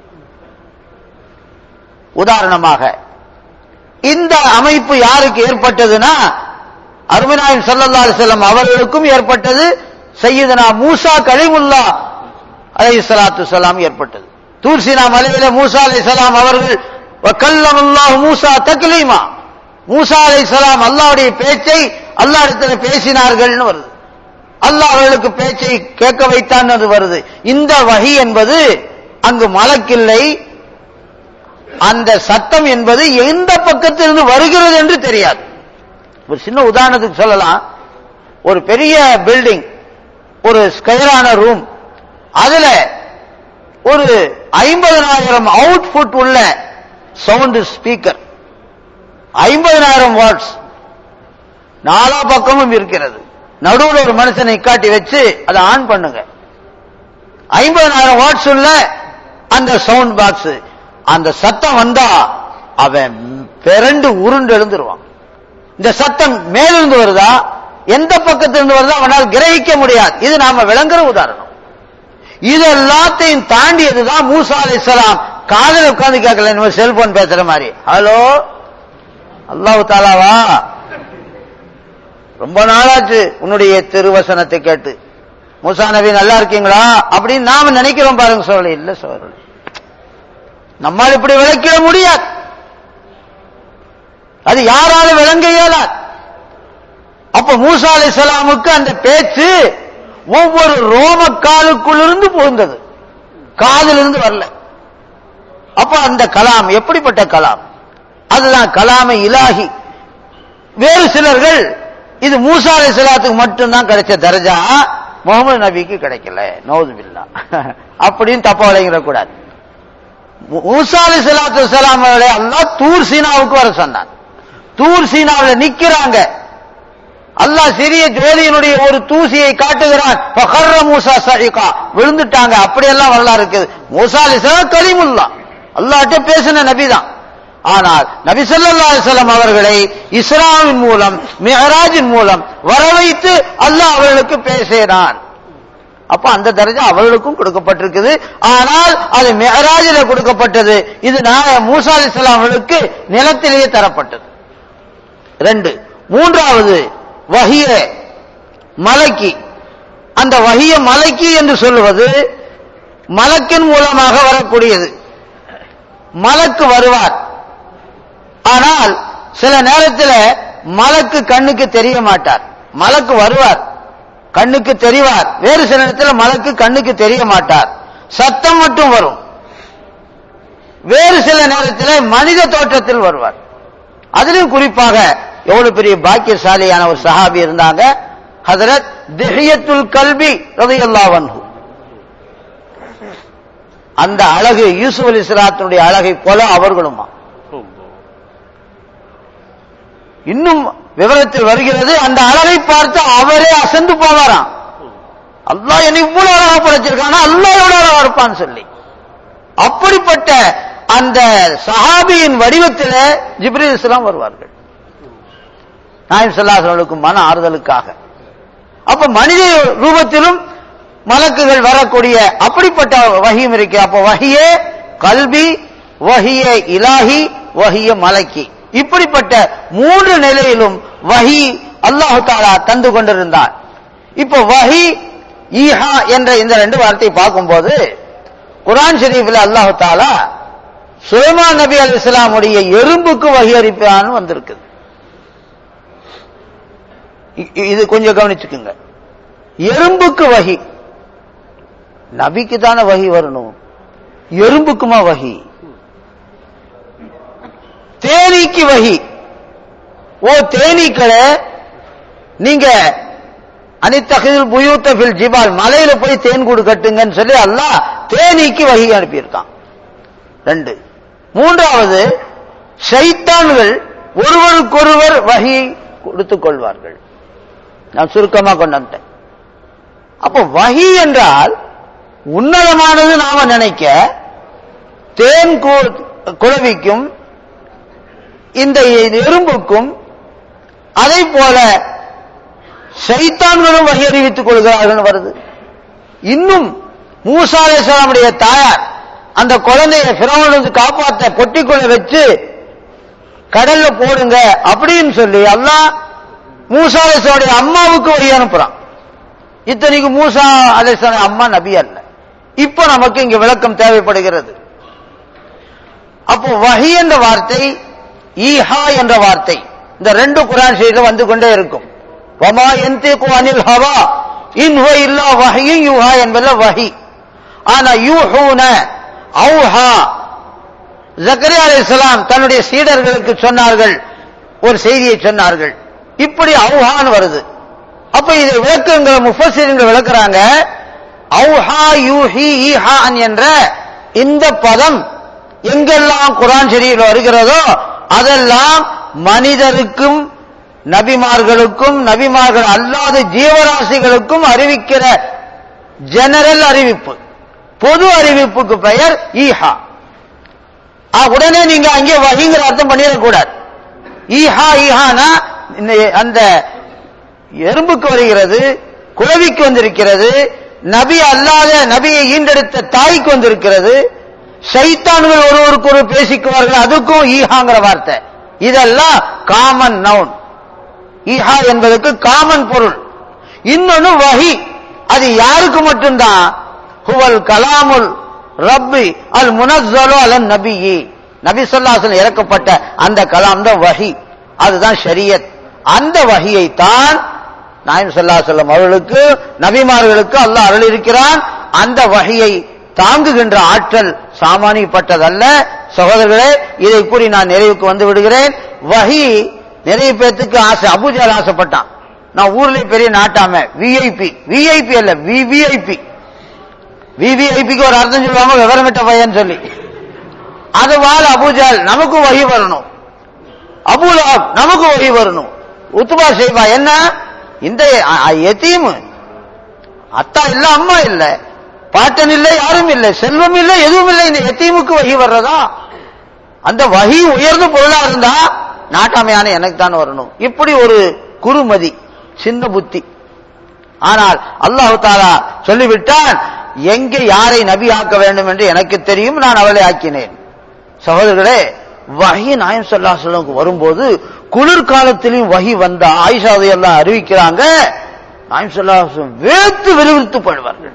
உதாரணமாக இந்த அமைப்பு யாருக்கு ஏற்பட்டதுன்னா அருமநாயன் சல்லல்லா செல்லம் அவர்களுக்கும் ஏற்பட்டது சையீதனா மூசா கலிமுல்லா அலை சலாத்து சலாம் ஏற்பட்டது தூர்சினா மலையில மூசா அலை சலாம் அவர்கள் கல்லமுல்லாஹ் மூசா தக்லீமா மூசா அலை சலாம் அல்லாவுடைய பேச்சை அல்லா இடத்துல பேசினார்கள்னு வருது அல்லாஹ் அவர்களுக்கு பேச்சை கேட்க வைத்தான் என்று வருது இந்த வகை என்பது அங்கு மலக்கில்லை அந்த சத்தம் என்பது எந்த பக்கத்திலிருந்து வருகிறது என்று தெரியாது ஒரு சின்ன உதாரணத்துக்கு சொல்லலாம் ஒரு பெரிய பில்டிங் ஒரு ஸ்கொயரான ரூம் அதுல ஒரு ஐம்பதனாயிரம் அவுட்புட் உள்ள சவுண்ட் ஸ்பீக்கர் ஐம்பதனாயிரம் வாட்ஸ் நாலா பக்கமும் இருக்கிறது நடுவில் ஒரு மனுஷனை காட்டி வச்சு அதை ஆன் பண்ணுங்க ஐம்பதனாயிரம் வாட்ஸ் உள்ள அந்த சவுண்ட் பாக்ஸ் அந்த சத்தம் வந்தா அவன் பிறண்டு உருண்டு எழுந்துருவான் இந்த சத்தம் மேலிருந்து வருதா எந்த பக்கத்திலிருந்து வருதா அவனால் கிரகிக்க முடியாது இது நாம விளங்குற உதாரணம் இது எல்லாத்தையும் தாண்டியதுதான் மூசா அலி இஸ்லாம் காதல் உட்கார்ந்து கேட்கல நம்ம செல்போன் பேசுற மாதிரி ஹலோ அல்லாஹு தாலாவா ரொம்ப நாளாச்சு உன்னுடைய திருவசனத்தை கேட்டு மூசா நபி நல்லா இருக்கீங்களா அப்படின்னு நாம நினைக்கிறோம் பாருங்க சோழ இல்ல சோழ நம்மால் இப்படி விளக்கிட முடியாது அது யாராலும் விளங்க இயலாது அப்ப மூசா அலி சலாமுக்கு அந்த பேச்சு ஒவ்வொரு ரோம காலுக்குள்ளிருந்து புகுந்தது காதிலிருந்து வரல அப்ப அந்த கலாம் எப்படிப்பட்ட கலாம் அதுதான் கலாமை இலாகி வேறு சிலர்கள் இது மூசா அலி சலாத்துக்கு மட்டும்தான் கிடைச்ச தரஜா முகமது நபிக்கு கிடைக்கல நோதுபில்லா அப்படின்னு தப்பா விளைங்கிட கூடாது மூசா அலி சலாத்து சலாம் அவர்களை அல்லா தூர் சீனாவுக்கு வர சொன்னான் தூர் சீனாவில் நிக்கிறாங்க அல்லாஹ் சிறிய ஜோதியினுடைய ஒரு தூசியை காட்டுகிறான் மூசா சஹிகா விழுந்துட்டாங்க அப்படியெல்லாம் வரலாறு இருக்குது மூசா அலிஸ்லாம் கலிமுல்லா அல்லாட்ட பேசின நபிதான் ஆனால் நபி சொல்லா அலிஸ்லாம் அவர்களை இஸ்லாமின் மூலம் மிஹராஜின் மூலம் வர வைத்து அல்லாஹ் அவர்களுக்கு பேசினான் அப்ப அந்த தரஜா அவர்களுக்கும் கொடுக்கப்பட்டிருக்குது ஆனால் அது மெஹராஜில கொடுக்கப்பட்டது இது மூசா அலி அவர்களுக்கு நிலத்திலேயே தரப்பட்டது ரெண்டு மூன்றாவது வகிய மலைக்கு அந்த வகிய மலைக்கு என்று சொல்லுவது மலக்கின் மூலமாக வரக்கூடியது மலக்கு வருவார் ஆனால் சில நேரத்தில் மலக்கு கண்ணுக்கு தெரிய மாட்டார் மலக்கு வருவார் கண்ணுக்கு தெரிவார் வேறு சில நேரத்தில் மலக்கு கண்ணுக்கு தெரிய மாட்டார் சத்தம் மட்டும் வரும் வேறு சில நேரத்தில் மனித தோற்றத்தில் வருவார் அதிலும் குறிப்பாக எவ்வளவு பெரிய பாக்கியசாலியான ஒரு சஹாபி இருந்தாங்க ஹதரத் திஹியத்துல் கல்வி ரதையல்லாஹு அன்ஹு அந்த அழகு யூசுப் அலி இஸ்லாத்தினுடைய அழகை போல அவர்களுமா இன்னும் விவரத்தில் வருகிறது அந்த அழகை பார்த்து அவரே அசந்து போவாராம் அல்லாஹ் என்னை இவ்வளவு அழகா படைச்சிருக்கானா அல்லாஹ் எவ்வளவு அழகா இருப்பான்னு சொல்லி அப்படிப்பட்ட அந்த சஹாபியின் வடிவத்தில் ஜிப்ரீல் இஸ்லாம் வருவார்கள் நாயம் சல்லாசர்களுக்கு மன ஆறுதலுக்காக அப்ப மனித ரூபத்திலும் மலக்குகள் வரக்கூடிய அப்படிப்பட்ட வகியும் இருக்கு அப்ப வகியே கல்வி வகிய இலாஹி வகிய மலக்கி இப்படிப்பட்ட மூன்று நிலையிலும் வஹி அல்லாஹு தாலா தந்து கொண்டிருந்தான் இப்போ வஹி ஈஹா என்ற இந்த ரெண்டு வார்த்தையை பார்க்கும்போது குரான் ஷெரீஃபில் அல்லாஹு தாலா சுலைமான் நபி அலி இஸ்லாமுடைய எறும்புக்கு வகி அறிப்பான்னு வந்திருக்குது இ- இது கொஞ்சம் கவனிச்சுக்குங்க எறும்புக்கு வகி நபிக்கு தானே வகி வரணும் எறும்புக்குமா வகி தேனீக்கு வகி ஓ தேனீக்களே நீங்க அனித்தகில் புயூத்த ஃபில் ஜிபால் மலையில போய் தேன் கூடு கட்டுங்கன்னு சொல்லி அல்லாஹ் தேனீக்கு வகி அனுப்பியிருக்கான் ரெண்டு மூன்றாவது ஷைத்தான்கள் ஒருவருக்கொருவர் வகி கொடுத்துக் கொள்வார்கள் நான் சுருக்கமா கொண்டு வந்துட்டேன் அப்போ வகி என்றால் உன்னதமானது நாம நினைக்க தேன் கு- குளவிக்கும் இந்த எறும்புக்கும் அதை போல சைத்தான்களும் வகி அறிவித்துக் கொள்கிறார்கள் வருது இன்னும் மூசா அலைஹிஸ்ஸலாமுடைய தாயார் அந்த குழந்தையை பிறவனுக்கு காப்பாத்த பொட்டிக்குள்ள வச்சு கடல்ல போடுங்க அப்படின்னு சொல்லி அல்லாஹ் மூசா அலைஹிஸ்ஸலாமுடைய அம்மாவுக்கு வழி அனுப்புறான் இத்தனைக்கு மூசா அலைஹிஸ்ஸலாம் அம்மா நபி அல்ல இப்போ நமக்கு இங்க விளக்கம் தேவைப்படுகிறது அப்போ வஹி என்ற வார்த்தை ஈஹா என்ற வார்த்தை இந்த ரெண்டு குரான் செய்தியில் வந்து கொண்டே இருக்கும் வமா எந்திகு அனில் ஹவா இன் ஹுவ இல்லா வஹியும் யூஹா என்பதுல வஹி ஆனா யூஹூன ஔஹா ஜக்கரியா அலைஹிஸ்ஸலாம் தன்னுடைய சீடர்களுக்கு சொன்னார்கள் ஒரு செய்தியை சொன்னார்கள் இப்படி அவுஹான்னு வருது அப்ப இதை விளக்குங்கிற முஃபஸிர்கள் விளக்குறாங்க அவுஹா யூஹி ஈஹான் என்ற இந்த பதம் எங்கெல்லாம் குரான் ஷரீஃபில் வருகிறதோ அதெல்லாம் மனிதருக்கும் நபிமார்களுக்கும் நபிமார்கள் அல்லாத ஜீவராசிகளுக்கும் அறிவிக்கிற ஜெனரல் அறிவிப்பு பொது அறிவிப்புக்கு பெயர் ஈஹா ஆ, உடனே நீங்க அங்கே வகிங்கிற அர்த்தம் பண்ணிடக்கூடாது ஈஹா ஈஹானா இந்த அந்த எறும்புக்கு வருகிறது குழவிக்கு வந்திருக்கிறது நபி அல்லாத நபியை ஈண்டெடுத்த தாய்க்கு வந்திருக்கிறது சைத்தான்கள் ஒருவருக்கு ஒரு பேசிக்குவார்கள் அதுக்கும் ஈஹாங்கிற வார்த்தை இதெல்லாம் காமன் நவுன் ஈஹா என்பதற்கு காமன் பொருள் இன்னொன்னு வஹி அது யாருக்கு மட்டும்தான் ஹுவல் கலாமுல் ரப்பி அல் முனஸ்ஸலு அலன் நபியி நபி ஸல்லல்லாஹு இறக்கப்பட்ட அந்த கலாம் தான் வஹி அதுதான் ஷரியத் அந்த வஹியை தான் நாயம் ஸல்லல்லாஹு அலைஹி வஸல்லம் அவர்களுக்கு நபிமார்களுக்கு அல்லாஹ் அருள் இருக்கிறான் அந்த வஹியை தாங்குகின்ற ஆற்றல் சாமானியப்பட்டதல்ல சகோதரர்களே இதை கூறி நான் நிறைவுக்கு வந்து விடுகிறேன் வஹி நிறைய பேத்துக்கு ஆசை அபூஜால் ஆசைப்பட்டான் நான் ஊர்ல பெரிய நாட்டாம விஐபி விஐபி அல்ல விவிஐபி விவிஐபிக்கு ஒரு அர்த்தம் சொல்லுவாங்க விவரமிட்ட பையன் சொல்லி அது வாழ அபூஜால் நமக்கும் வகி வரணும் அபூலாப் நமக்கும் வகி வரணும் உத்துபா செய்வா என்ன இந்த எத்தீம் அத்தா இல்ல அம்மா இல்ல பாட்டன் இல்லை யாரும் இல்லை செல்வம் இல்லை எதுவும் இல்லை இந்த எத்தீமுக்கு வகி வர்றதா அந்த வகி உயர்ந்த பொருளா இருந்தா நாட்டாமையான எனக்கு தான் வரணும் இப்படி ஒரு குறுமதி சின்ன புத்தி ஆனால் அல்லாஹு தாலா சொல்லிவிட்டான் எங்கே யாரை நபி ஆக்க வேண்டும் என்று எனக்கு தெரியும் நான் அவளை ஆக்கினேன் சகோதரர்களே வஹி நாயம் சொல்லா சொல்லுக்கு வரும்போது குளிர்காலத்திலையும் வஹி வந்த ஆயிஷாவை எல்லாம் அறிவிக்கிறாங்க நாயம் சொல்லா வேத்து விறுவிறுத்து படுவார்கள்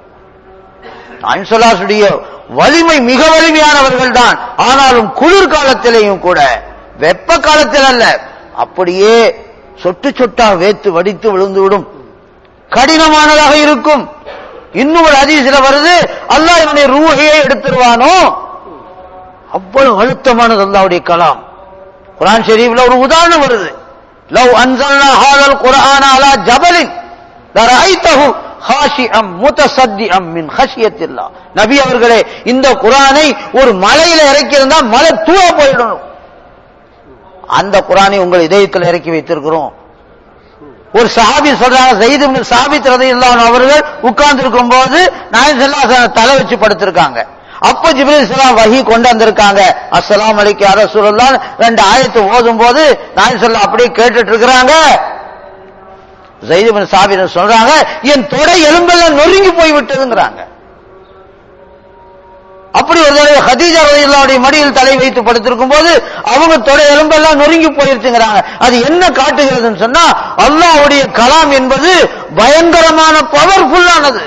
நாயம் சொல்லாசுடைய வலிமை மிக வலிமையானவர்கள் தான் ஆனாலும் குளிர்காலத்திலேயும் கூட வெப்ப காலத்தில் அல்ல அப்படியே சொட்டு சொட்டா வேத்து வடித்து விழுந்து விடும் கடினமானதாக இருக்கும் இன்னும் ஒரு ஹதீஸ்ல வருது அல்லாஹ் இவனுடைய ரூஹையே எடுத்துருவானோ அவ்வளவு அழுத்தமானது அல்லாஹ்வுடைய கலாம் குர்ஆன் ஷரீஃப்ல ஒரு உதாரணம் வருது லவ் அன்சல்னா ஹாதல் குர்ஆன அலா ஜபலின் லரஐதஹு ஹாஷிஅம் முத்தசத்திஅம் மின் ஹஷியத்தில்லாஹ் நபி அவர்களே இந்த குர்ஆனை ஒரு மலையில இறக்கி இருந்தா மலை தூவ போயிடணும் அந்த குர்ஆனை உங்கள் இதயத்தில் இறக்கி வைத்திருக்கிறோம் ஒரு சஹாபி சொல்றாங்க ஜெயித் இப்னு சாபித் ரலியல்லாஹு அவர்கள் உட்கார்ந்து இருக்கும்போது நாயகம் ஸல்லல்லாஹு அலைஹி வஸல்லம் தலை வச்சு படுத்திருக்காங்க அப்ப ஜிப்ரீல் ஸலாம் வஹி கொண்டு வந்திருக்காங்க அஸ்ஸலாமு அலைக்கு யா ரசூலுல்லாஹ் ரெண்டு ஆயத்து ஓதும் போது நாயகம் ஸல்லல்லாஹு அப்படியே கேட்டுட்டு இருக்கிறாங்க ஜெயித் இப்னு சாபித் சொல்றாங்க என் தொடை எலும்பெல்லாம் நொறுங்கி போய் விட்டதுங்கிறாங்க அப்படி ஒரு தடவை ஹதீஜா ரலியல்லாஹுடைய மடியில் தலை வைத்து படுத்திருக்கும் போது அவங்க தொடை எலும்பெல்லாம் நொறுங்கி போயிருச்சுங்கிறாங்க அது என்ன காட்டுகிறதுன்னு சொன்னா அல்லாஹ்வுடைய கலாம் என்பது பயங்கரமான பவர்ஃபுல்லானது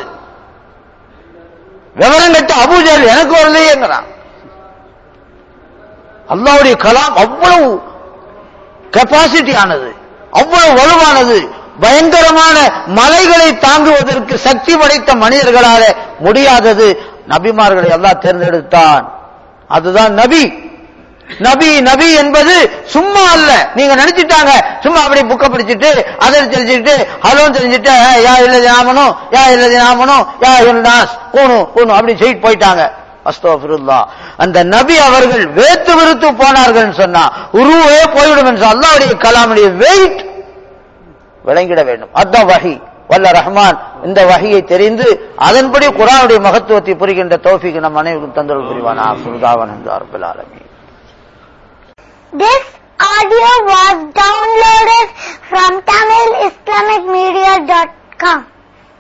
விவரம் கட்ட அபூஜல் எனக்கு வரலையேங்கிறான் அல்லாஹ்வுடைய கலாம் அவ்வளவு கெப்பாசிட்டி ஆனது அவ்வளவு வலுவானது பயங்கரமான மலைகளை தாங்குவதற்கு சக்தி படைத்த மனிதர்களால முடியாதது நபிமார்களை அல்லாஹ் தேர்ந்தெடுத்தான் அதுதான் நபி நபி நபி என்பது சும்மா அல்ல நீங்க நினைச்சிட்டாங்க சும்மா அப்படி புக்க படிச்சுட்டு அதை தெரிஞ்சுக்கிட்டு ஹலோ தெரிஞ்சுட்டு "ஏய், யா இல்லது நாமனும் யா இல்லது நாமனும் யா இருந்தாஸ் கூணும் கூணும் அப்படி செய்யிட்டு போயிட்டாங்க அஸ்தோஃபிருல்லா அந்த நபி அவர்கள் வேத்து விருத்து போனார்கள் சொன்னா உருவே போய்விடும் என்று அல்லாவுடைய கலாமுடைய வெயிட் விளங்கிட வேண்டும் அதான் வஹி வல்ல ரஹ்மான் இந்த வகையை தெரிந்து அதன்படி குரானுடைய மகத்துவத்தை புரிகின்ற தௌஃபிக்கு நம் அனைவருக்கும் தந்தல் புரிவானா சுருதாவன் என்று அரபுல் ஆலமீன் This audio was downloaded from TamilIslamicMedia.com.